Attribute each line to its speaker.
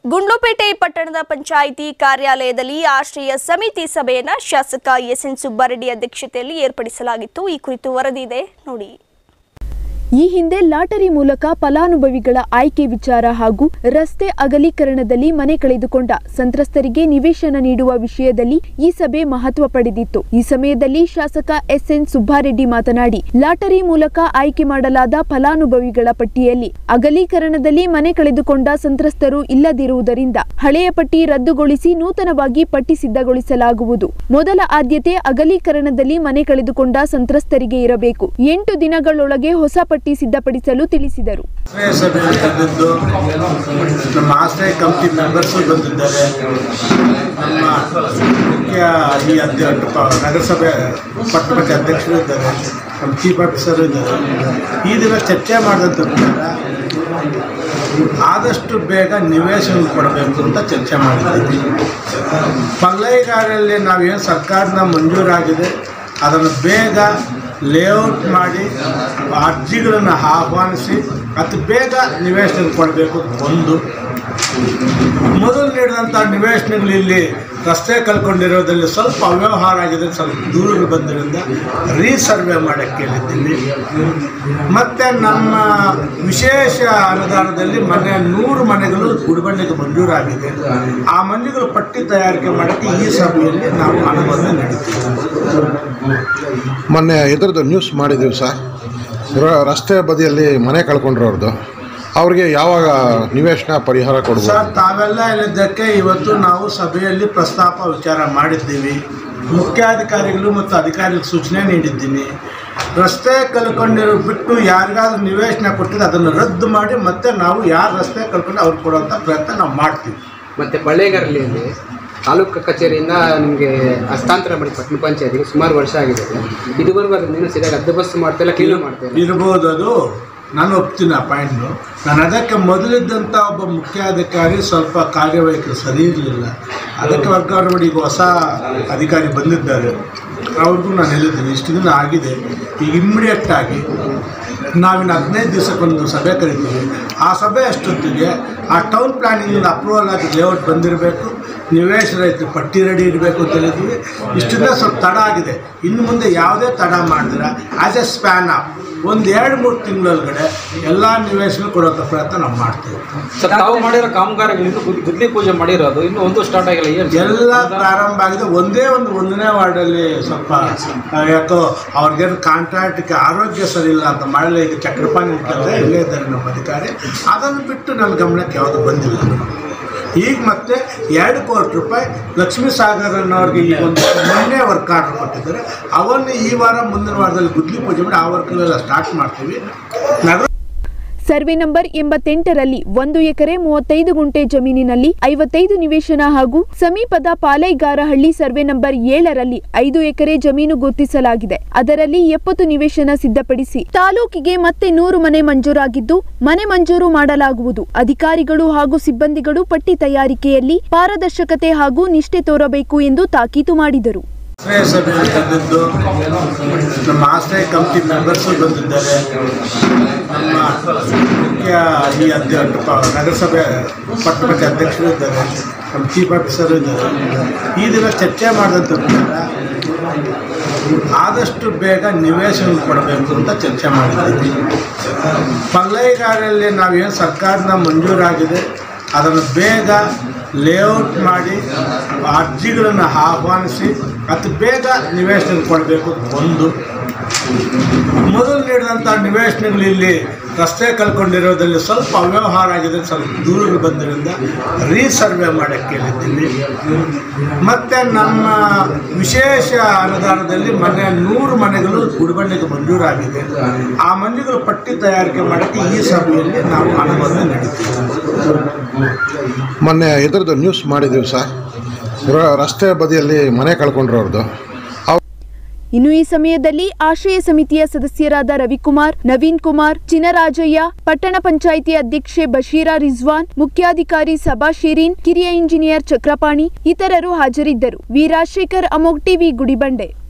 Speaker 1: ಗುಂಡ್ಲುಪೇಟೆ ಪಟ್ಟಣದ ಪಂಚಾಯಿತಿ ಕಾರ್ಯಾಲಯದಲ್ಲಿ ಆಶ್ರಯ ಸಮಿತಿ ಸಭೆಯನ್ನ ಶಾಸಕ ಎಸ್ಎನ್ ಸುಬ್ಬಾರೆಡ್ಡಿ ಅಧ್ಯಕ್ಷತೆಯಲ್ಲಿ ಏರ್ಪಡಿಸಲಾಗಿತ್ತು ಈ ಕುರಿತು ವರದಿ ಇದೆ ನೋಡಿ
Speaker 2: ಈ ಹಿಂದೆ ಲಾಟರಿ ಮೂಲಕ ಫಲಾನುಭವಿಗಳ ಆಯ್ಕೆ ವಿಚಾರ ಹಾಗೂ ರಸ್ತೆ ಅಗಲೀಕರಣದಲ್ಲಿ ಮನೆ ಕಳೆದುಕೊಂಡ ಸಂತ್ರಸ್ತರಿಗೆ ನಿವೇಶನ ನೀಡುವ ವಿಷಯದಲ್ಲಿ ಈ ಸಭೆ ಮಹತ್ವ ಪಡೆದಿತ್ತು ಈ ಸಮಯದಲ್ಲಿ ಶಾಸಕ ಎಸ್ಎನ್ ಸುಬ್ಬಾರೆಡ್ಡಿ ಮಾತನಾಡಿ ಲಾಟರಿ ಮೂಲಕ ಆಯ್ಕೆ ಮಾಡಲಾದ ಫಲಾನುಭವಿಗಳ ಪಟ್ಟಿಯಲ್ಲಿ ಅಗಲೀಕರಣದಲ್ಲಿ ಮನೆ ಕಳೆದುಕೊಂಡ ಸಂತ್ರಸ್ತರು ಇಲ್ಲದಿರುವುದರಿಂದ ಹಳೆಯ ಪಟ್ಟಿ ರದ್ದುಗೊಳಿಸಿ ನೂತನವಾಗಿ ಪಟ್ಟಿ ಸಿದ್ಧಗೊಳಿಸಲಾಗುವುದು ಮೊದಲ ಆದ್ಯತೆ ಅಗಲೀಕರಣದಲ್ಲಿ ಮನೆ ಕಳೆದುಕೊಂಡ ಸಂತ್ರಸ್ತರಿಗೆ ಇರಬೇಕು ಎಂಟು ದಿನಗಳೊಳಗೆ ಹೊಸ ಪಟ್ಟಿ ಸಿದ್ಧಪಡಿಸಲು ತಿಳಿಸಿದರು
Speaker 3: ಆಶ್ರಯ ಸಭೆಯಲ್ಲಿ ಬಂದಿದ್ದು ನಮ್ಮ ಆಶ್ರಯ ಕಮಿಟಿ ಮೆಂಬರ್ಸು ಬಂದಿದ್ದಾರೆ ನಮ್ಮ ಮುಖ್ಯ ಈ ಅಧ್ಯಕ್ಷ ನಗರಸಭೆ ಪಟ್ಟಣದ ಅಧ್ಯಕ್ಷರು ಇದ್ದಾರೆ ನಮ್ಮ ಚೀಫ್ ಆಫೀಸರು ಇದ್ದಾರೆ ಈ ದಿನ ಚರ್ಚೆ ಮಾಡಿದಂಥ ಪ್ರಕಾರ ಆದಷ್ಟು ಬೇಗ ನಿವೇಶನ ಕೊಡಬೇಕು ಅಂತ ಚರ್ಚೆ ಮಾಡಿದ್ದೀವಿ ಪಲ್ಲೈಗಾರಲ್ಲಿ ನಾವೇನು ಸರ್ಕಾರದ ಮಂಜೂರಾಗಿದೆ ಅದನ್ನು ಬೇಗ ಲೇಔಟ್ ಮಾಡಿ ಅರ್ಜಿಗಳನ್ನು ಆಹ್ವಾನಿಸಿ ಅತಿ ಬೇಗ ನಿವೇಶನ ಕೊಡಬೇಕು ಒಂದು ಮೊದಲು ನೀಡಿದಂಥ ನಿವೇಶನಗಳು ಇಲ್ಲಿ ರಸ್ತೆ ಕಲ್ಕೊಂಡಿರೋದ್ರಲ್ಲಿ ಸ್ವಲ್ಪ ಅವ್ಯವಹಾರ ಆಗಿದೆ ಸ್ವಲ್ಪ ದೂರಗಳು ಬಂದಿರೋದ್ರಿಂದ ರೀಸರ್ವೆ ಮಾಡೋಕ್ಕೆ ಕೇಳಿದ್ದೀವಿ ಮತ್ತು ನಮ್ಮ ವಿಶೇಷ ಅನುದಾನದಲ್ಲಿ ಮನೆ ನೂರು ಮನೆಗಳು ಗುಡಿಬಂಡೆಗೆ ಮಂಜೂರಾಗಿದೆ ಆ ಮನೆಗಳು ಪಟ್ಟಿ ತಯಾರಿಕೆ ಮಾಡೋಕ್ಕೆ ಈ ಸಭೆಯಲ್ಲಿ ನಾವು ಅನುಮೋದನೆ ನೀಡುತ್ತೀವಿ
Speaker 4: ಮೊನ್ನೆ ಇದ್ರದ್ದು ನ್ಯೂಸ್ ಮಾಡಿದ್ದೀವಿ ಸರ್ ರ- ರಸ್ತೆ ಬದಿಯಲ್ಲಿ ಮನೆ ಕಳ್ಕೊಂಡಿರೋರ್ದು ಅವ್ರಿಗೆ ಯಾವಾಗ ನಿವೇಶನ ಪರಿಹಾರ
Speaker 3: ಸರ್
Speaker 4: ಕೊಡ್ಬೋದು
Speaker 3: ತಾವೆಲ್ಲ ಹೇಳಿದ್ದಕ್ಕೆ ಇವತ್ತು ನಾವು ಸಭೆಯಲ್ಲಿ ಪ್ರಸ್ತಾಪ ವಿಚಾರ ಮಾಡಿದ್ದೀವಿ ಮುಖ್ಯಾಧಿಕಾರಿಗಳು ಮತ್ತು ಅಧಿಕಾರಿಗಳಿಗೆ ಸೂಚನೆ ನೀಡಿದ್ದೀನಿ ರಸ್ತೆ ಕಳ್ಕೊಂಡಿರೋ ಬಿಟ್ಟು ಯಾರಿಗಾದ್ರೂ ನಿವೇಶನ ಕೊಟ್ಟಿದ್ದು ಅದನ್ನು ರದ್ದು ಮಾಡಿ ಮತ್ತೆ ನಾವು ಯಾರು ರಸ್ತೆ ಕಳ್ಕೊಂಡು ಅವ್ರಿಗೆ ಕೊಡುವಂಥ ಪ್ರಯತ್ನ ನಾವು ಮಾಡ್ತೀವಿ
Speaker 5: ಮತ್ತು ಬಳ್ಳೇಗಾರಲ್ಲಿ ತಾಲೂಕು ಕಚೇರಿಯಿಂದ ನಿಮಗೆ ಹಸ್ತಾಂತರ ಮಾಡಿ ಪಟ್ಟಣ ಪಂಚಾಯತಿಗೆ ಸುಮಾರು ವರ್ಷ ಆಗಿದೆ ಇದುವರೆಗೂ ಅದನ್ನ ಏನು ಸರಿಯಾಗಿ ಹದ್ದುಬಸ್ತು ಮಾಡ್ತಿಲ್ಲ ಕ್ಲೀನು ಮಾಡ್ತಿಲ್ಲ
Speaker 3: ಇರ್ಬೋದು ಅದು ನಾನು ಒಪ್ತೀನಿ ಆ ಪಾಯಿಂಟ್ನು ನಾನು ಅದಕ್ಕೆ ಮೊದಲಿದ್ದಂಥ ಒಬ್ಬ ಮುಖ್ಯಾಧಿಕಾರಿ ಸ್ವಲ್ಪ ಕಾರ್ಯವೈಖರಿ ಸರಿ ಇರಲಿಲ್ಲ ಅದಕ್ಕೆ ವರ್ಗಾವಣೆ ಮಾಡಿ ಈಗ ಹೊಸ ಅಧಿಕಾರಿ ಬಂದಿದ್ದಾರೆ ಅವ್ರಿಗೂ ನಾನು ಹೇಳಿದ್ದೀನಿ ಇಷ್ಟು ದಿನ ಆಗಿದೆ ಈಗ ಇಮ್ಮಿಡಿಯೇಟ್ ಆಗಿ ನಾವಿನ್ನು ಹದಿನೈದು ದಿವಸಕ್ಕೊಂದು ಸಭೆ ಕರಿತೀವಿ ಆ ಸಭೆ ಅಷ್ಟೊತ್ತಿಗೆ ಆ ಟೌನ್ ಪ್ಲಾನಿಂಗಿಂದ ಅಪ್ರೂವಲ್ ಆಗಿ ಲೇಔಟ್ ಬಂದಿರಬೇಕು ನಿವೇಶ ರೈತರು ಪಟ್ಟಿ ರೆಡಿ ಇರಬೇಕು ಅಂತ ಹೇಳಿದ್ವಿ ಇಷ್ಟಿಂದ ಸ್ವಲ್ಪ ತಡ ಆಗಿದೆ ಇನ್ನು ಮುಂದೆ ಯಾವುದೇ ತಡ ಮಾಡಿದ್ರೆ ಆ್ಯಸ್ ಎ ಸ್ಪ್ಯಾನ್ ಆಫ್ ಒಂದು ಎರಡು ಮೂರು ತಿಂಗಳೊಳಗಡೆ ಎಲ್ಲ ನಿವೇಶನ ಕೊಡೋಂಥ ಪ್ರಯತ್ನ ನಾವು ಮಾಡ್ತೀವಿ
Speaker 6: ಸರ್ ತಾವು ಮಾಡಿರೋ ಕಾಮಗಾರಿಗಳು ಇನ್ನು ಗುದ್- ಗುದ್ಲಿ ಪೂಜೆ ಮಾಡಿರೋದು ಇನ್ನು ಒಂದು ಸ್ಟಾರ್ಟ್ ಆಗಿಲ್ಲ ಏನು
Speaker 3: ಎಲ್ಲ ಪ್ರಾರಂಭ ಆಗಿದೆ ಒಂದೇ ಒಂದು ಒಂದನೇ ವಾರ್ಡಲ್ಲಿ ಸ್ವಲ್ಪ ಆ, ಯಾಕೋ ಅವ್ರಿಗೇನು ಕಾಂಟ್ರಾಕ್ಟ್ಗೆ ಆರೋಗ್ಯ ಸರಿ ಇಲ್ಲ ಅಂತ ಮಾಡಲಿ ಈಗ ಚಕ್ರಪಾಣಿ ಕೆಲಸ ಇಲ್ಲೇ ಇದ್ದಾರೆ ನಮ್ಮ ಅಧಿಕಾರಿ ಅದನ್ನು ಬಿಟ್ಟು ನನ್ನ ಗಮನಕ್ಕೆ ಯಾವುದು ಬಂದಿಲ್ಲ ಈಗ ಮತ್ತೆ ಎರಡು ಕೋಟಿ ರೂಪಾಯಿ ಲಕ್ಷ್ಮೀ ಸಾಗರ್ ಅನ್ನೋರಿಗೆ ಈಗ ಒಂದು ಮೊನ್ನೆ ವರ್ಕ್ ಆರ್ಡರ್ ಕೊಟ್ಟಿದ್ದಾರೆ ಅವನ್ನು ಈ ವಾರ ಮುಂದಿನ ವಾರದಲ್ಲಿ ಗುದ್ಲಿ ಪೂಜೆ ಮಾಡಿ ಆ ವರ್ಕ್ಗಳೆಲ್ಲ ಸ್ಟಾರ್ಟ್ ಮಾಡ್ತೀವಿ ನಗರ
Speaker 2: ಸರ್ವೆ ನಂಬರ್ ಎಂಬತ್ತೆಂಟರಲ್ಲಿ ಒಂದು ಎಕರೆ ಮೂವತ್ತೈದು ಗುಂಟೆ ಜಮೀನಿನಲ್ಲಿ ಐವತ್ತೈದು ನಿವೇಶನ ಹಾಗೂ ಸಮೀಪದ ಪಾಲೈಗಾರಹಳ್ಳಿ ಸರ್ವೆ ನಂಬರ್ ಏಳರಲ್ಲಿ ಐದು ಎಕರೆ ಜಮೀನು ಗುರುತಿಸಲಾಗಿದೆ ಅದರಲ್ಲಿ ಎಪ್ಪತ್ತು ನಿವೇಶನ ಸಿದ್ಧಪಡಿಸಿ ತಾಲೂಕಿಗೆ ಮತ್ತೆ ನೂರು ಮನೆ ಮಂಜೂರಾಗಿದ್ದು ಮನೆ ಮಂಜೂರು ಮಾಡಲಾಗುವುದು ಅಧಿಕಾರಿಗಳು ಹಾಗೂ ಸಿಬ್ಬಂದಿಗಳು ಪಟ್ಟಿ ತಯಾರಿಕೆಯಲ್ಲಿ ಪಾರದರ್ಶಕತೆ ಹಾಗೂ ನಿಷ್ಠೆ ತೋರಬೇಕು ಎಂದು ತಾಕೀತು ಮಾಡಿದರು
Speaker 3: ಆಶ್ರಯ ಸಭೆಯಲ್ಲಿ ಬಂದಿದ್ದು ನಮ್ಮ ಆಶ್ರಯ ಕಮಿಟಿ ಮೆಂಬರ್ಸು ಬಂದಿದ್ದಾರೆ ನಮ್ಮ ಮುಖ್ಯ ಈ ಅಧ್ಯಕ್ಷ ನಗರಸಭೆ ಪಟ್ಟಣದ ಅಧ್ಯಕ್ಷರು ಇದ್ದಾರೆ ನಮ್ಮ ಚೀಫ್ ಆಫೀಸರು ಇದ್ದಾರೆ ಈ ದಿನ ಚರ್ಚೆ ಮಾಡಿದಂಥ ಪ್ರಕಾರ ಆದಷ್ಟು ಬೇಗ ನಿವೇಶನ ಕೊಡಬೇಕು ಅಂತ ಚರ್ಚೆ ಮಾಡಿದ್ದೀವಿ ಪಲ್ಲೈಗಾರಲ್ಲಿ ನಾವೇನು ಸರ್ಕಾರದ ಮಂಜೂರಾಗಿದೆ ಅದನ್ನು ಬೇಗ ಲೇಔಟ್ ಮಾಡಿ ಅರ್ಜಿಗಳನ್ನು ಆಹ್ವಾನಿಸಿ ಅತಿ ಬೇಗ ನಿವೇಶನ ಕೊಡಬೇಕು ಒಂದು ಮೊದಲು ನೀಡಿದಂಥ ನಿವೇಶನಗಳು ಇಲ್ಲಿ ರಸ್ತೆ ಕಲ್ಕೊಂಡಿರೋದ್ರಲ್ಲಿ ಸ್ವಲ್ಪ ಅವ್ಯವಹಾರ ಆಗಿದೆ ಸ್ವಲ್ಪ ದೂರಗಳು ಬಂದಿರೋದ್ರಿಂದ ರೀಸರ್ವೆ ಮಾಡೋಕ್ಕೆ ಕೇಳಿದ್ದೀವಿ ಮತ್ತು ನಮ್ಮ ವಿಶೇಷ ಅನುದಾನದಲ್ಲಿ ಮನೆ ನೂರು ಮನೆಗಳು ಗುಡಿಬಂಡೆಗೆ ಮಂಜೂರಾಗಿದೆ ಆ ಮನೆಗಳು ಪಟ್ಟಿ ತಯಾರಿಕೆ ಮಾಡೋಕ್ಕೆ ಈ ಸಭೆಯಲ್ಲಿ ನಾವು ಅನುಮೋದನೆ ನೀಡುತ್ತೀವಿ
Speaker 4: ಮೊನ್ನೆ ಇದ್ರದ್ದು ನ್ಯೂಸ್ ಮಾಡಿದ್ದೀವಿ ಸರ್ ರ- ರಸ್ತೆ ಬದಿಯಲ್ಲಿ ಮನೆ ಕಳ್ಕೊಂಡಿರೋರ್ದು
Speaker 2: ಇನ್ನು ಈ ಸಮಯದಲ್ಲಿ ಆಶ್ರಯ ಸಮಿತಿಯ ಸದಸ್ಯರಾದ ರವಿಕುಮಾರ್ ನವೀನ್ ಕುಮಾರ್ ಚಿನರಾಜಯ್ಯ ಪಟ್ಟಣ ಪಂಚಾಯಿತಿ ಅಧ್ಯಕ್ಷೆ ಬಶೀರಾ ರಿಜ್ವಾನ್ ಮುಖ್ಯಾಧಿಕಾರಿ ಸಬಾ ಶಿರೀನ್ ಕಿರಿಯ ಇಂಜಿನಿಯರ್ ಚಕ್ರಪಾಣಿ ಇತರರು ಹಾಜರಿದ್ದರು ವಿ ರಾಜಶೇಖರ್ ಅಮೋಗ್ ಟಿವಿ ಗುಡಿಬಂಡೆ